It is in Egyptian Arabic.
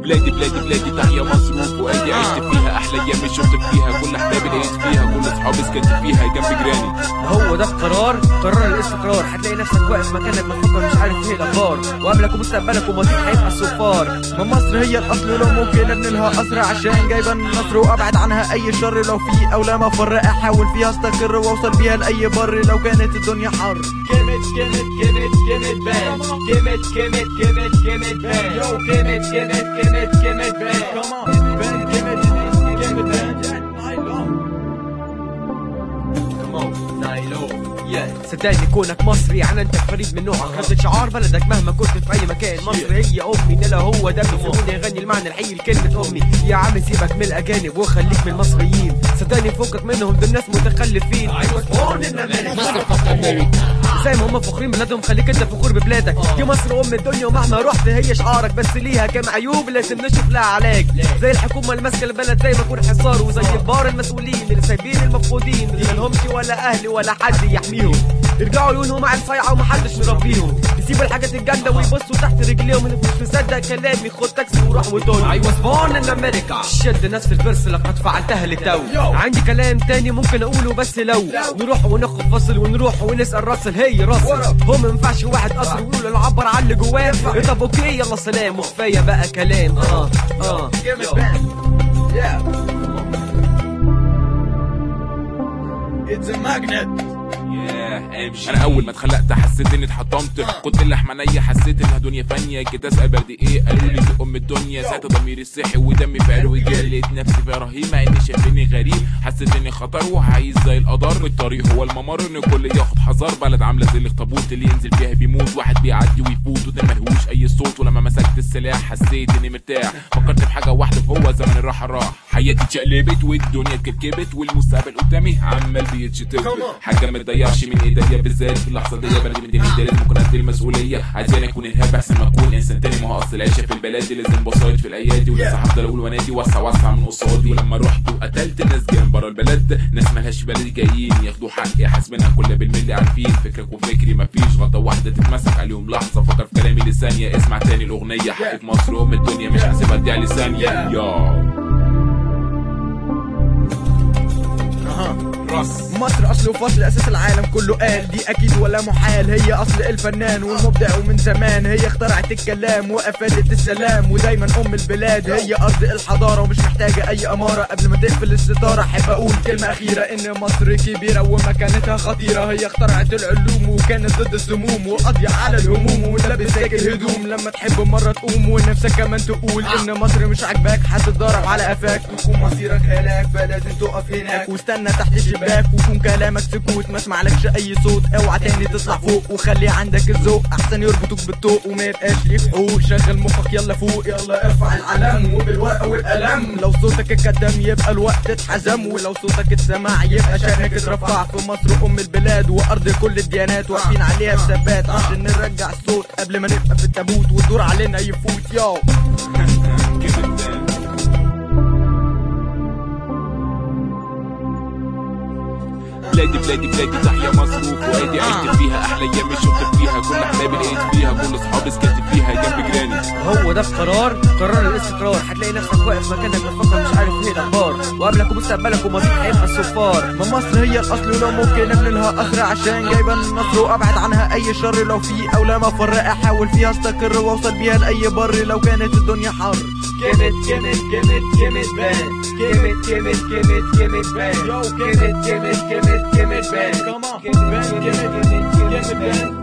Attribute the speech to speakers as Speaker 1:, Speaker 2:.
Speaker 1: بلادي بلادي بلادي تحيا مصر وفؤادي عشت فيها احلى ايام شفت فيها كل احبابي لقيت فيها كل اصحابي سكنت فيها جنب جيراني
Speaker 2: هو ده القرار قرار الاستقرار هتلاقي نفسك واقف مكانك بتفكر مش عارف ايه الاخبار وقبلك ومستقبلك وماضيك هيبقى الصفار
Speaker 3: ما مصر هي الاصل لو ممكن ابني لها اسرع عشان جايبه النصر وابعد عنها اي شر لو في او لا مفر احاول فيها استقر واوصل بيها لاي بر لو كانت الدنيا حر
Speaker 4: Give it, give it, give it, give it back. Give it, give it, give it, give it back. Yo, give it, give it, give it, give it back. Come on, Ben, give it, give it back. Come on, Nilo. Yeah.
Speaker 2: صدقني كونك مصري يعني انت فريد من نوعك خدت شعار بلدك مهما كنت في اي مكان مصر هي امي ده لا هو ده بيسموني يغني المعنى الحقيقي لكلمه امي يا عم سيبك من الاجانب وخليك من المصريين صدقني فكك منهم دول ناس متخلفين زي ما هم فخورين بلادهم خليك انت فخور ببلادك دي مصر ام الدنيا ومهما رحت هي شعارك بس ليها كام عيوب لازم نشوف لها علاج زي الحكومه اللي ماسكه البلد زي ما يكون حصار وزي كبار المسؤولين اللي سايبين المفقودين اللي مالهمش ولا اهل ولا حد يحميهم يرجعوا عيونهم على الصيعه ومحدش مربيهم يسيبوا الحاجات الجامده ويبصوا تحت رجليهم اللي مش مصدق كلامي خد تاكسي وروح وتقول I was born in America شد ناس في الفرس لقد فعلتها للتو عندي كلام تاني ممكن اقوله بس لو نروح وناخد فصل ونروح ونسال راسل هي راسل هو ما ينفعش واحد قصر ويقول انا عبر عن اللي جواه إيه طب اوكي يلا سلام وكفايه بقى كلام اه اه
Speaker 4: Give it back. Yeah. It's a magnet.
Speaker 1: ياه امشي انا اول ما اتخلقت حسيت اني اتحطمت كنت اللحمه نيه حسيت انها دنيا فانيه كده اسال بلدي ايه قالوا لي دي ام الدنيا ساعتها ضميري صحي ودمي في عروقي جري لقيت نفسي في رهيب مع اني شايفيني غريب حسيت اني خطر وعايز زي القدر الطريق هو الممر ان الكل ياخد حذر بلد عامله زي الاخطبوط اللي ينزل فيها بيموت واحد بيعدي ويفوت وده ملهوش اي صوت ولما مسكت السلاح حسيت اني مرتاح فكرت في حاجه واحده فهو زمن الراحه راح حياتي اتشقلبت والدنيا اتكركبت والمستقبل قدامي عمال بيتشطب حاجه ما تضيعش من ايديا بالذات في اللحظه دي بلدي من دي لازم اكون قد المسؤوليه عايزين اكون ارهاب احسن ما اكون انسان تاني ما هو اصل العيشه في البلاد دي لازم بصايد في الايادي ولسه هفضل اقول ونادي وسع وسع من قصادي ولما رحت وقتلت الناس جايه من بره البلد ناس مالهاش في بلدي جايين ياخدوا حقي حاسبينها كلها بالملي عارفين فكرك وفكري مفيش غلطه واحده تتمسك عليهم لحظه فكر في كلامي لثانيه اسمع تاني الاغنيه حقي في مصر ام الدنيا مش هسيبها تضيع لي ثانيه يا راس
Speaker 3: مصر اصل وفصل اساس العالم كله قال دي اكيد ولا محال هي اصل الفنان والمبدع ومن زمان هي اخترعت الكلام وافادت السلام ودايما ام البلاد هي ارض الحضاره ومش محتاجه اي اماره قبل ما تقفل الستاره احب اقول كلمه اخيره ان مصر كبيره ومكانتها خطيره هي اخترعت العلوم وكانت ضد السموم وقاضيه على الهموم ولابس زيك الهدوم لما تحب مره تقوم ونفسك كمان تقول ان مصر مش عاجباك هتتضرب على قفاك ويكون مصيرك هلاك فلازم تقف هناك واستنى تحت الشباك ويكون كلامك سكوت ما اسمعلكش اي صوت اوعى تاني تطلع فوق وخلي عندك الذوق احسن يربطوك بالطوق وما يبقاش ليك حقوق شغل مخك يلا فوق يلا ارفع العلم وبالورقه والقلم لو صوتك اتقدم يبقى الوقت اتحزم ولو صوتك اتسمع يبقى شانك اترفع في مصر ام البلاد وارض كل الديانات واقفين عليها بثبات عشان نرجع الصوت قبل ما نبقى في التابوت والدور علينا يفوت ياو
Speaker 1: بلادي بلادي بلادي تحيا مصر وفؤادي عشت فيها احلى ايام شفت فيها كل احبابي لقيت فيها كل اصحابي سكنت فيها جنب جيراني
Speaker 2: هو ده القرار قرار الاستقرار هتلاقي نفسك واقف مكانك بتفكر مش عارف ايه الاخبار وقبلك ومستقبلك وماضيك هيبقى الصفار
Speaker 3: ما مصر هي الاصل لو ممكن ابني لها اسرع عشان جايبه النصر وابعد عنها اي شر لو في او لا مفر احاول فيها استقر واوصل بيها لاي بر لو كانت الدنيا حر
Speaker 4: Give it, give it, give it, give it back. Give it, give it, give it, give it back. Yo, give it, give it, give it, give it back. Come on, give it, give it, give it, give it back.